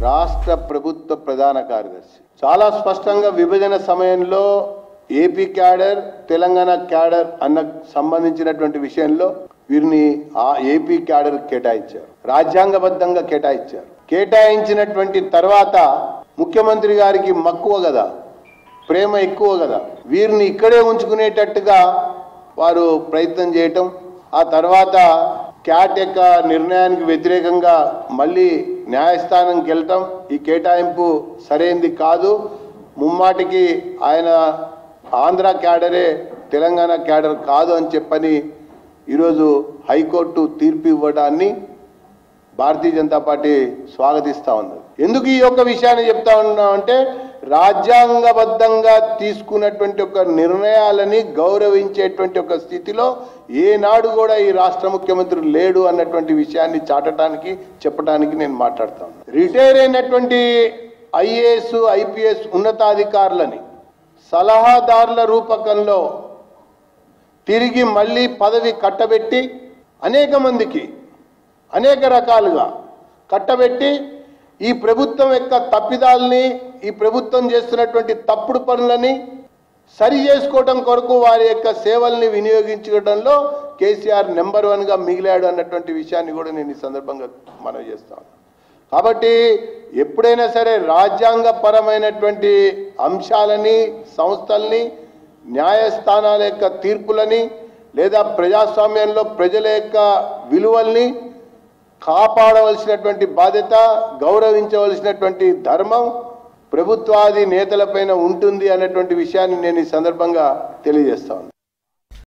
రాష్ట్ర ప్రభుత్వ ప్రధాన కార్యదర్శి చాలా స్పష్టంగా విభజన సమయంలో ఏపీ క్యాడర్ తెలంగాణ క్యాడర్ అన్న సంబంధించినటువంటి విషయంలో వీరిని ఆ ఏపీ క్యాడర్ కేటాయించారు రాజ్యాంగబద్ధంగా కేటాయించారు కేటాయించినటువంటి తర్వాత ముఖ్యమంత్రి గారికి మక్కువ కదా ప్రేమ ఎక్కువ కదా వీరిని ఇక్కడే ఉంచుకునేటట్టుగా వారు ప్రయత్నం చేయటం ఆ తర్వాత క్యాట్ యొక్క నిర్ణయానికి వ్యతిరేకంగా మళ్ళీ న్యాయస్థానంకి వెళ్ళటం ఈ కేటాయింపు సరైంది కాదు ముమ్మాటికి ఆయన ఆంధ్ర క్యాడరే తెలంగాణ క్యాడర్ కాదు అని చెప్పని ఈరోజు హైకోర్టు తీర్పు ఇవ్వడాన్ని భారతీయ జనతా పార్టీ స్వాగతిస్తా ఉన్నది ఎందుకు ఈ యొక్క విషయాన్ని చెప్తా ఉన్నామంటే రాజ్యాంగబద్ధంగా తీసుకున్నటువంటి ఒక నిర్ణయాలని గౌరవించేటువంటి ఒక స్థితిలో ఏనాడు కూడా ఈ రాష్ట్ర ముఖ్యమంత్రి లేడు అన్నటువంటి విషయాన్ని చాటడానికి చెప్పడానికి నేను మాట్లాడుతా ఉన్నాను రిటైర్ అయినటువంటి ఐఏఎస్ ఐపీఎస్ ఉన్నతాధికారులని సలహాదారుల రూపకంలో తిరిగి మళ్ళీ పదవి కట్టబెట్టి అనేక మందికి అనేక రకాలుగా కట్టబెట్టి ఈ ప్రభుత్వం యొక్క తప్పిదాలని ఈ ప్రభుత్వం చేస్తున్నటువంటి తప్పుడు పనులని సరి చేసుకోవడం కొరకు వారి యొక్క సేవల్ని వినియోగించుకోవడంలో కేసీఆర్ నెంబర్ వన్గా మిగిలాడు అన్నటువంటి విషయాన్ని కూడా నేను ఈ సందర్భంగా మనవి చేస్తాను కాబట్టి ఎప్పుడైనా సరే రాజ్యాంగపరమైనటువంటి అంశాలని సంస్థల్ని న్యాయస్థానాల యొక్క తీర్పులని లేదా ప్రజాస్వామ్యంలో ప్రజల యొక్క విలువల్ని కాపాడవలసినటువంటి బాధ్యత గౌరవించవలసినటువంటి ధర్మం ప్రభుత్వాది నేతలపైన ఉంటుంది అన్నటువంటి విషయాన్ని నేను ఈ సందర్భంగా తెలియజేస్తాను